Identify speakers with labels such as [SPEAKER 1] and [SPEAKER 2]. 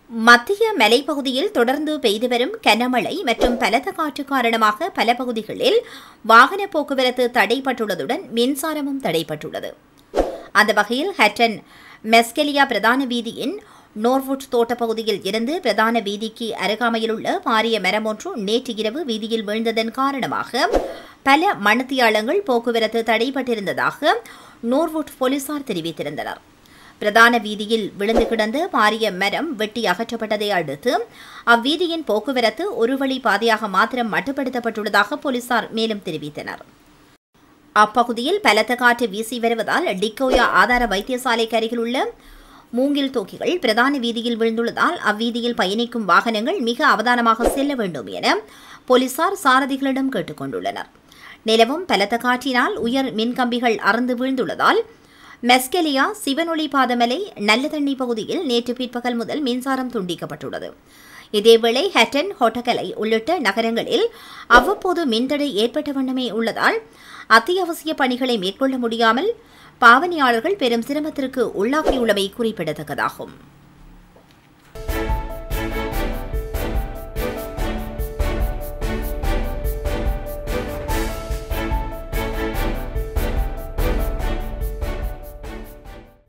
[SPEAKER 1] மத்திய மலைப்பகுதியில் தொடர்ந்து பெய்து வரும் கனமழை மற்றும் பலத்த காற்று காரணமாக பல பகுதிகளில் வாகன போக்குவரத்து தடைப்பட்டுள்ளதுடன் மின்சாரமும் தடைப்பட்டுள்ளது அந்த வகையில் ஹட்டன் மெஸ்கெலியா பிரதான வீதியின் நோர்வுட் தோட்ட பகுதியில் இருந்து பிரதான வீதிக்கு அருகாமையிலுள்ள பாரிய மரம் ஒன்று நேற்று இரவு வீதியில் வீழ்ந்ததன் காரணமாக பல மணத்தியாளங்கள் போக்குவரத்து தடைப்பட்டிருந்ததாக நோர்வுட் போலீசார் தெரிவித்திருந்தனர் பிரதான வீதியில் விழுந்து கிடந்த பாரிய மரம் வெட்டி அகற்றப்பட்டதை அடுத்து அவ்வீதியின் போக்குவரத்து ஒரு வழி பாதையாக மாத்திரம் மட்டுப்படுத்தப்பட்டுள்ளதாக போலீசார் மேலும் தெரிவித்தனர் அப்பகுதியில் பலத்த காற்று வீசி வருவதால் டிக்கோயா ஆதார வைத்தியசாலைக்கு அருகில் உள்ள மூங்கில் தூக்கிகள் பிரதான வீதியில் விழுந்துள்ளதால் அவ்வீதியில் பயணிக்கும் வாகனங்கள் மிக அவதானமாக செல்ல வேண்டும் என போலீசார் சாரதிகளிடம் கேட்டுக்கொண்டுள்ளனர் நிலவும் பலத்த காற்றினால் உயர் மின்கம்பிகள் அறந்து வீழ்ந்துள்ளதால் மெஸ்கெலியா சிவனொளி பாதமலை நல்லதண்ணி பகுதியில் நேற்று பிற்பகல் முதல் மின்சாரம் துண்டிக்கப்பட்டுள்ளது இதேவேளை ஹட்டன் ஹொட்டகலை உள்ளிட்ட நகரங்களில் அவ்வப்போது மின்தடை ஏற்பட்ட வண்ணமே உள்ளதால் அத்தியாவசிய பணிகளை மேற்கொள்ள முடியாமல் பாவனையாளர்கள் பெரும் சிரமத்திற்கு உள்ளாகியுள்ளமை குறிப்பிடத்தக்கதாகும்